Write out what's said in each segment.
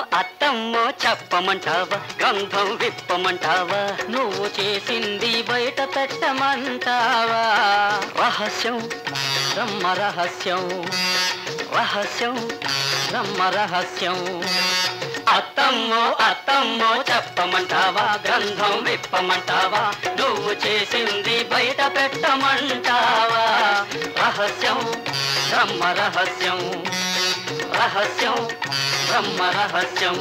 అత్తమ్మో చెప్పమంటావా గంధం విప్పమంటావా నువ్వు చేసింది బయట పెట్టమంటావా రహస్యం బ్రహ్మ రహస్యం రహస్యం బ్రహ్మ రహస్యం అత్తమ్మో అత్తమ్మో చెప్పమంటావా గ్రంథం విప్పమంటావా నువ్వు చేసింది బయట పెట్టమంటావా రహస్యం బ్రహ్మ రహస్యం రహస్యం బ్రహ్మ రహస్యం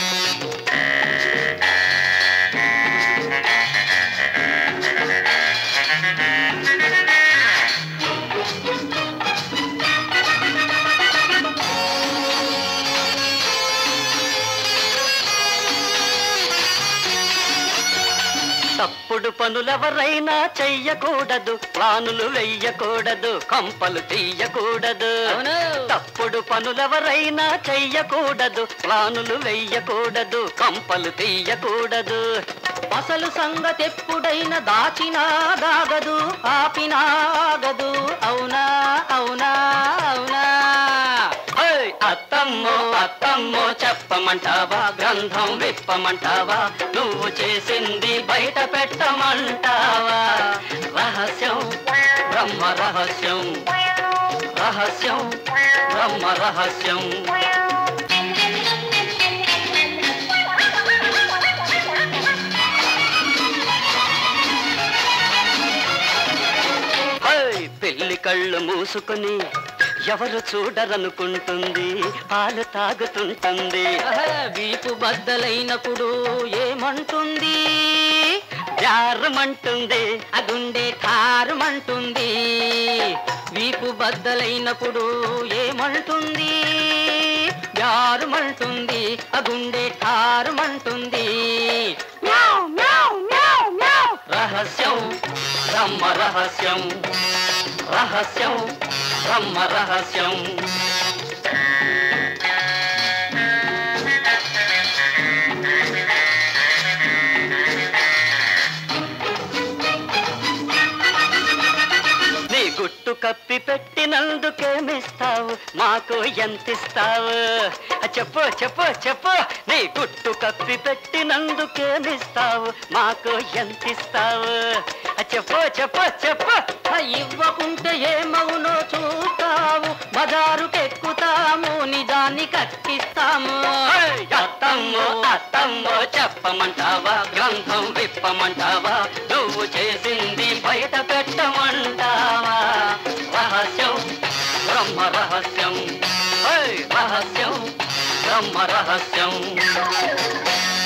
తప్పుడు పనులెవరైనా చెయ్యకూడదు ప్లానులు వెయ్యకూడదు కంపలు తీయకూడదు అవును. తప్పుడు పనులెవరైనా చెయ్యకూడదు ప్లానులు వెయ్యకూడదు కంపలు తీయకూడదు అసలు సంగతి ఎప్పుడైనా దాచినా దాగదు ఆపినా ఆగదు అవునా అవునా అవునా హేయ్! అత్తమ్మో అత్తమ్మో చెప్పమంటావా గ్రంథం విప్పమంటావా నువ్వు చేసింది బయట పెట్టమంటావా రహస్యం బ్రహ్మ రహస్యం రహస్యం బ్రహ్మ రహస్యం హేయ్! పెళ్లి కళ్ళు మూసుకుని ఎవరు చూడరనుకుంటుంది పాలు తాగుతుంటుంది ఆహా, వీపు బద్దలైనప్పుడు ఏమంటుంది జారమంటుంది ఆ గుండె ఠారుమంటుంది వీపు బద్దలైనప్పుడు ఏమంటుంది జారుమంటుంది ఆ గుండె ఠారుమంటుంది మ్యావ్, మ్యావ్, మ్యావ్, మ్యావ్. రహస్యం బ్రహ్మ రహస్యం రహస్యం బ్రహ్మ రహస్యం నీ గుట్టు కప్పి పెట్టినందుకేమిస్తావు మాకు ఎంతిస్తావు ఆ చెప్పు చెప్పు చెప్పు నీ గుట్టు కప్పి పెట్టినందుకేమిస్తావు మాకు ఎంతిస్తావు ఆ చెప్పు చెప్పు చెప్పు ఆ ఇవ్వకుంటే ఏమవునో చూస్తావు బజారుకెక్కుతాము నిజాన్ని కక్కిస్తాము హేయ్! అత్తమ్మో అత్తమ్మో చెప్పమంటావా గ్రంథం విప్పమంటావా నువ్వు చేసింది బయట పెట్టమంటావా రహస్యం బ్రహ్మ రహస్యం హేయ్! రహస్యం బ్రహ్మ రహస్యం